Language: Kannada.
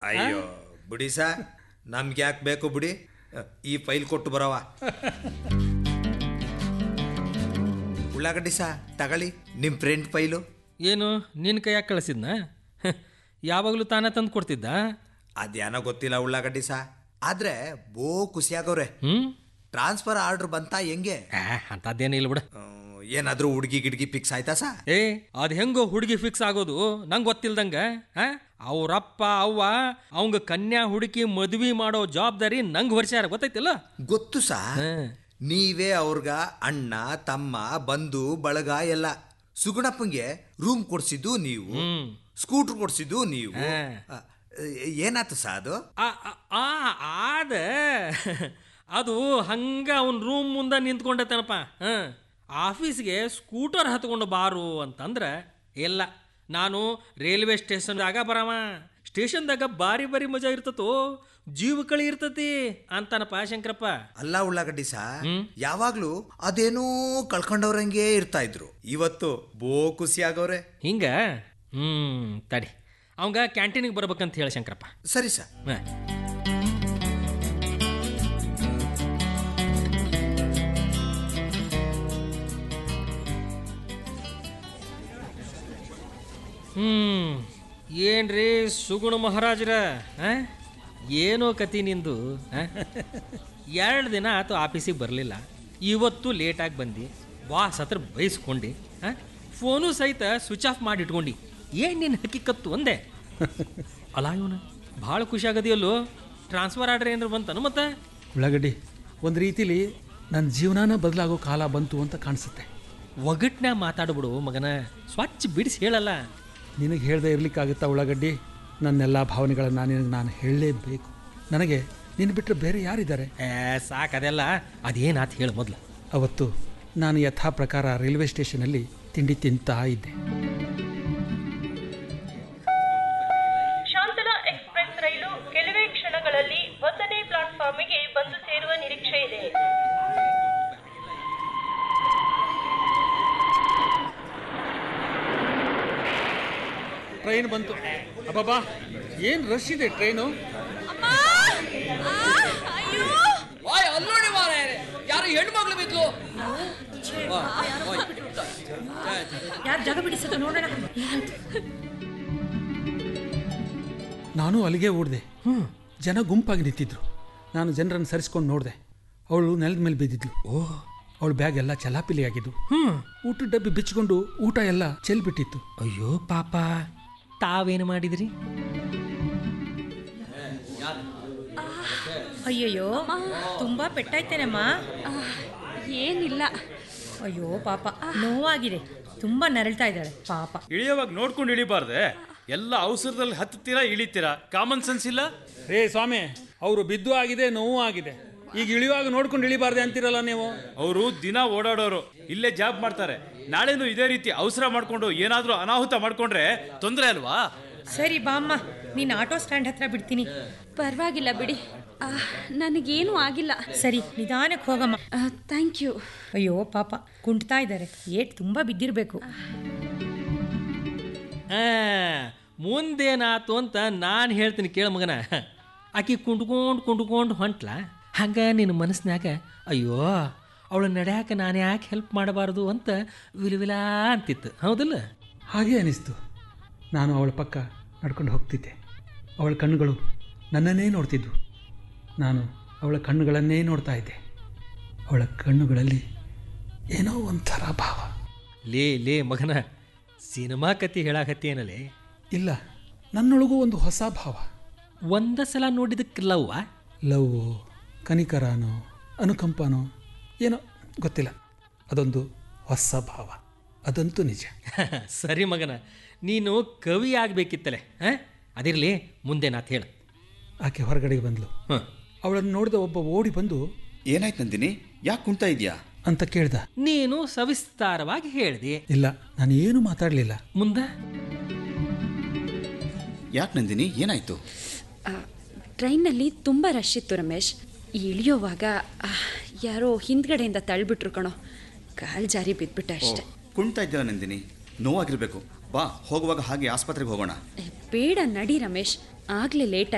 ಅಯ್ಯೋ ಬಿಡಿ ಸಾ ನಮ್ಗೆ ಯಾಕೆ ಬೇಕು ಬಿಡಿ ಈ ಫೈಲ್ ಕೊಟ್ಟು ಬರವ ಉಳ್ಳಾಗಡ್ಡಿ ಸಾ ತಗೊಳ್ಳಿ ನಿಮ್ಮ ಫ್ರೆಂಡ್ ಫೈಲು ಏನು ನಿನ್ನ ಕೈಯಾಗ ಕಳಿಸಿದ್ನ ಯಾವಾಗಲೂ ತಾನೇ ತಂದು ಕೊಡ್ತಿದ್ದ ಅದೇನೋ ಗೊತ್ತಿಲ್ಲ ಉಳ್ಳಾಗಡ್ಡಿ ಸಾ ಆದ್ರೆ ಬೋ ಖುಷಿಯಾಗವ್ರೆ ಹ್ಞೂ ಟ್ರಾನ್ಸ್ಫರ್ ಆರ್ಡರ್ ಬಂತ ಹೆಂಗೆ ಅಂಥದ್ದೇನು ಇಲ್ಲ ಬಿಡು ಆ, ಏನಾದ್ರೂ ಹುಡುಗಿ ಗಿಡ್ಗಿ ಫಿಕ್ಸ್ ಆಯ್ತಾ ಸಾ ಏ ಅದು ಹೆಂಗೋ ಹುಡುಗಿ ಫಿಕ್ಸ್ ಆಗೋದು ನಂಗೆ ಗೊತ್ತಿಲ್ದಂಗ ಅವ್ರಪ್ಪ ಅವ್ವ ಅವಂಗ ಕನ್ಯಾ ಹುಡುಕಿ ಮದ್ವಿ ಮಾಡೋ ಜವಾಬ್ದಾರಿ ನಂಗೆ ಹೊರಿಸ್ಯಾರ ಗೊತ್ತೈತಿಲ್ಲ ಗೊತ್ತು ಸಾ ಹಾ. ನೀವೇ ಅವ್ರಗ ಅಣ್ಣ ತಮ್ಮ ಬಂಧು ಬಳಗ ಎಲ್ಲ ಸುಗುಣಪ್ಪಂಗೆ ರೂಮ್ ಕೊಡ್ಸಿದ್ದು ನೀವು ಸ್ಕೂಟರ್ ಕೊಡ್ಸಿದ್ದು ನೀವು ಆ, ಏನಾತು ಸಾ ಅದು ಆ ಆ- ಆ ಆದ ಅದು ಹಂಗ ಅವನ ರೂಮ್ ಮುಂದೆ ನಿಂತ್ಕೊಂಡತನಪ್ಪ ಹಾಂ ಆಫೀಸ್ಗೆ ಸ್ಕೂಟರ್ ಹತ್ಕೊಂಡು ಬಾರು ಅಂತಂದ್ರೆ ಇಲ್ಲ ನಾನು ರೈಲ್ವೆ ಸ್ಟೇಷನ್ದಾಗ ಬರವ ಸ್ಟೇಷನ್ದಾಗ ಬಾರಿ ಬಾರಿ ಮಜಾ ಇರ್ತತೋ ಜೀವ ಕಳಿ ಇರ್ತತಿ ಅಂತಾನಪ್ಪ ಶಂಕರಪ್ಪ ಅಲ್ಲ ಉಳ್ಳಾಗಡ್ಡಿ ಸಾ ಯಾವಾಗ್ಲೂ ಅದೇನೋ ಕಳ್ಕೊಂಡವ್ರಂಗೆ ಇರ್ತಾ ಇದ್ರು ಇವತ್ತು ಬೋ ಖುಷಿ ಆಗವ್ರೆ ಹಿಂಗ ಹ್ಞೂ ತಡಿ ಅವಂಗ ಕ್ಯಾಂಟೀನಿಗೆ ಬರ್ಬೇಕಂತ ಹೇಳಿ ಶಂಕರಪ್ಪ ಸರಿ ಸಾ ಹಾಂ ಹ್ಮ್ ಏನ್ರಿ ಸುಗುಣ ಮಹಾರಾಜರ ಆ? ಏನೋ ಕತಿ ನಿಂದು ಎರಡು ದಿನ ಆತು ಆಫೀಸಿಗೆ ಬರಲಿಲ್ಲ ಇವತ್ತು ಲೇಟಾಗಿ ಬಂದು ಬಾಸ್ ಹತ್ರ ಬೈಸ್ಕೊಂಡು ಫೋನು ಸಹಿತ ಸ್ವಿಚ್ ಆಫ್ ಮಾಡಿ ಇಟ್ಕೊಂಡು ಏನು ನಿನ್ನ ಹಕ್ಕಿಕತ್ತು ಒಂದೇ ಅಲ್ಲ ಇವನು ಭಾಳ ಖುಷಿ ಆಗದಿಯಲ್ಲೋ ಟ್ರಾನ್ಸ್ಫರ್ ಆರ್ಡ್ರ್ ಏನಾರು ಬಂತನು ಮತ್ತೆ ಉಳ್ಳಾಗಡ್ಡಿ ಒಂದು ರೀತಿಲಿ ನನ್ನ ಜೀವನಾನ ಬದಲಾಗೋ ಕಾಲ ಬಂತು ಅಂತ ಕಾಣಿಸುತ್ತೆ ಒಗಟ್ನ್ಯಾಗ ಮಾತಾಡ್ಬಿಡು ಮಗನ ಸ್ವಚ್ಛ ಬಿಡಿಸಿ ಹೇಳಲ್ಲ ನಿನಗೆ ಹೇಳ್ದೆ ಇರ್ಲಿಕ್ಕಾಗುತ್ತಾ ಉಳ್ಳಾಗಡ್ಡಿ ನನ್ನೆಲ್ಲ ಭಾವನೆಗಳನ್ನು ನಿನಗೆ ನಾನು ಹೇಳಲೇಬೇಕು ನನಗೆ ನಿನ್ನ ಬಿಟ್ಟರೆ ಬೇರೆ ಯಾರಿದ್ದಾರೆ ಏ ಸಾಕು ಅದೆಲ್ಲ ಅದೇನಾತು ಹೇಳು ಮೊದಲು ಅವತ್ತು ನಾನು ಯಥಾ ಪ್ರಕಾರ ರೈಲ್ವೆ ಸ್ಟೇಷನಲ್ಲಿ ತಿಂಡಿ ತಿಂತಾ ಇದ್ದೆ ಶಾಂತಲಾ ಎಕ್ಸ್ಪ್ರೆಸ್ ರೈಲು ಕೆಲವೇ ಕ್ಷಣಗಳಲ್ಲಿ ಒಂದನೇ ಪ್ಲಾಟ್ಫಾರ್ಮಿಗೆ ಬಂದು ಸೇರುವ ನಿರೀಕ್ಷೆ ಇದೆ ಟ್ರೈನ್ ಬಂತು ಅಬ್ಬಬ್ಬಾ ಏನು ರಶ್ ಇದೆ ಟ್ರೈನು ಓಯ್ ಅಲ್ಲಿ ನೋಡಿ ಮಾರೆ ಯಾರು ಹೆಣ್ಮಗಳು ಬಿದ್ಲು ಯಾರು ಜಾಗ ಬಿಡಿಸೋದು ನೋಡೋಣ ನಾನು ಅಲ್ಲಿಗೆ ಓಡಿದೆ ಜನ ಗುಂಪಾಗಿ ನಿಂತಿದ್ರು ನಾನು ಜನರನ್ನು ಸರಿಸ್ಕೊಂಡು ನೋಡಿದೆ ಅವಳು ನೆಲದ ಮೇಲೆ ಬಿದ್ದಿದ್ಲು ಓ ಅವಳ ಬ್ಯಾಗ್ ಎಲ್ಲ ಚಲಾಪಿಲಿ ಆಗಿದ್ದು ಊಟದ ಡಬ್ಬಿ ಬಿಚ್ಚಿಕೊಂಡು ಊಟ ಎಲ್ಲ ಚೆಲ್ಬಿಟ್ಟಿತ್ತು ಅಯ್ಯೋ ಪಾಪ ತಾವೇನು ಮಾಡಿದ್ರಿ ಅಯ್ಯಯ್ಯೋ ತುಂಬಾ ಪೆಟ್ಟಾಯ್ತೇನಮ್ಮ ಏನಿಲ್ಲ ಅಯ್ಯೋ ಪಾಪ ನೋವಾಗಿದೆ ತುಂಬಾ ನರಳ್ತಾ ಇದ್ದಾಳೆ ಪಾಪ ಇಳಿಯುವಾಗ ನೋಡ್ಕೊಂಡು ಇಳಿಬಾರ್ದೆ ಎಲ್ಲ ಅವಸರದಲ್ಲಿ ಹತ್ತುತ್ತೀರಾ ಇಳಿತೀರಾ ಕಾಮನ್ ಸೆನ್ಸ್ ಇಲ್ಲ ರೇ ಸ್ವಾಮಿ ಅವರು ಬಿದ್ದು ಆಗಿದೆ ನೋವು ಆಗಿದೆ ಈಗ ಇಳಿಯುವಾಗ ನೋಡ್ಕೊಂಡು ಇಳಿಬಾರ್ದೆ ಅಂತೀರಲ್ಲ ನೀವು ಅವರು ದಿನ ಓಡಾಡೋರು ಇಲ್ಲೇ ಜಾಬ್ ಮಾಡ್ತಾರೆ ನಾಳೆನೂ ಇದೇ ರೀತಿ ಅವಸರ ಮಾಡ್ಕೊಂಡು ಏನಾದ್ರೂ ಅನಾಹುತ ಮಾಡ್ಕೊಂಡ್ರೆ ತೊಂದರೆ ಅಲ್ವಾ ಸರಿ ಬಾಮ್ಮ ನೀನ್ ಆಟೋ ಸ್ಟ್ಯಾಂಡ್ ಹತ್ರ ಬಿಡ್ತೀನಿ ಪರವಾಗಿಲ್ಲ ಬಿಡಿ ಆ, ನನಗೇನೂ ಆಗಿಲ್ಲ ಸರಿ ನಿಧಾನಕ್ಕೆ ಹೋಗಮ್ಮ ಥ್ಯಾಂಕ್ ಯು ಅಯ್ಯೋ ಪಾಪ ಕುಂಟ್ತಾ ಇದ್ದಾರೆ ಏಟ್ ತುಂಬಾ ಬಿದ್ದಿರ್ಬೇಕು ಆ, ಮುಂದೇನಾತು ಅಂತ ನಾನು ಹೇಳ್ತೀನಿ ಕೇಳ ಮಗನ ಆಕಿ ಕುಂಡ್ಕೊಂಡು ಕುಂಡ್ಕೊಂಡು ಹೊಂಟ್ಲ ಹಂಗ ನಿನ್ನ ಮನಸ್ಸಿನಾಗ ಅಯ್ಯೋ ಅವಳು ನಡ್ಯಾಕ ನಾನು ಯಾಕೆ ಹೆಲ್ಪ್ ಮಾಡಬಾರ್ದು ಅಂತ ವಿಲವಿಲಾ ಅಂತಿತ್ತು ಹೌದಲ್ಲ ಹಾಗೆ ಅನಿಸ್ತು ನಾನು ಅವಳ ಪಕ್ಕ ನಡ್ಕೊಂಡು ಹೋಗ್ತಿದ್ದೆ ಅವಳ ಕಣ್ಣುಗಳು ನನ್ನನ್ನೇ ನೋಡ್ತಿದ್ವು ನಾನು ಅವಳ ಕಣ್ಣುಗಳನ್ನೇ ನೋಡ್ತಾ ಇದ್ದೆ ಅವಳ ಕಣ್ಣುಗಳಲ್ಲಿ ಏನೋ ಒಂಥರ ಭಾವ ಲೇ ಲೇ ಮಗನ ಸಿನಿಮಾ ಕತಿ ಹೇಳಾಕತ್ತೇನಲೇ ಇಲ್ಲ ನನ್ನೊಳಗೂ ಒಂದು ಹೊಸ ಭಾವ ಒಂದ ಸಲ ನೋಡಿದಕ್ಕೆ ಲವ್ವ ಲವ್ ಕನಿಕರನೋ ಅನುಕಂಪನೋ ಏನೋ ಗೊತ್ತಿಲ್ಲ ಅದೊಂದು ಹೊಸ ಭಾವ ಅದಂತೂ ನಿಜ ಸರಿ ಮಗನ ನೀನು ಕವಿ ಆಗ್ಬೇಕಿತ್ತಲೆ ಹಾಂ ಅದಿರಲಿ ಮುಂದೆ ನಾತ್ ಹೇಳು ಆಕೆ ಹೊರಗಡೆಗೆ ಬಂದಳು ಹಾಂ ಅವಳನ್ನು ನೋಡಿದ ಒಬ್ಬ ಓಡಿ ಬಂದು ಏನಾಯ್ತು ನಂದಿನಿ ಯಾಕೆ ಕುಣ್ತಾ ಇದೆಯಾ ಅಂತ ಕೇಳ್ದ ನೀನು ಸವಿಸ್ತಾರವಾಗಿ ಹೇಳಿದೆ ಇಲ್ಲ ನಾನು ಏನು ಮಾತಾಡಲಿಲ್ಲ ಮುಂದೆ ಯಾಕೆ ನಂದಿನಿ ಏನಾಯ್ತು ಟ್ರೈನಲ್ಲಿ ತುಂಬ ರಶ್ ಇತ್ತು ರಮೇಶ್ ಇಳಿಯೋವಾಗ ಆ, ಯಾರೋ ಹಿಂದ್ಗಡೆಯಿಂದ ತಳ್ಬಿಟ್ರು ಕಣೋ ಕಾಲ್ ಜಾರಿ ಬಿದ್ಬಿಟ್ಟೆ ಅಷ್ಟೆ ಕುಣ್ತಾ ಇದ್ದೀರಾ ನಂದಿನಿ ನೋವಾಗಿರ್ಬೇಕು ಬಾ ಹೋಗುವಾಗ ಹಾಗೆ ಆಸ್ಪತ್ರೆಗೆ ಹೋಗೋಣ ಏ, ಬೇಡ ನಡಿ ರಮೇಶ್ ಆಗಲೇ ಲೇಟ್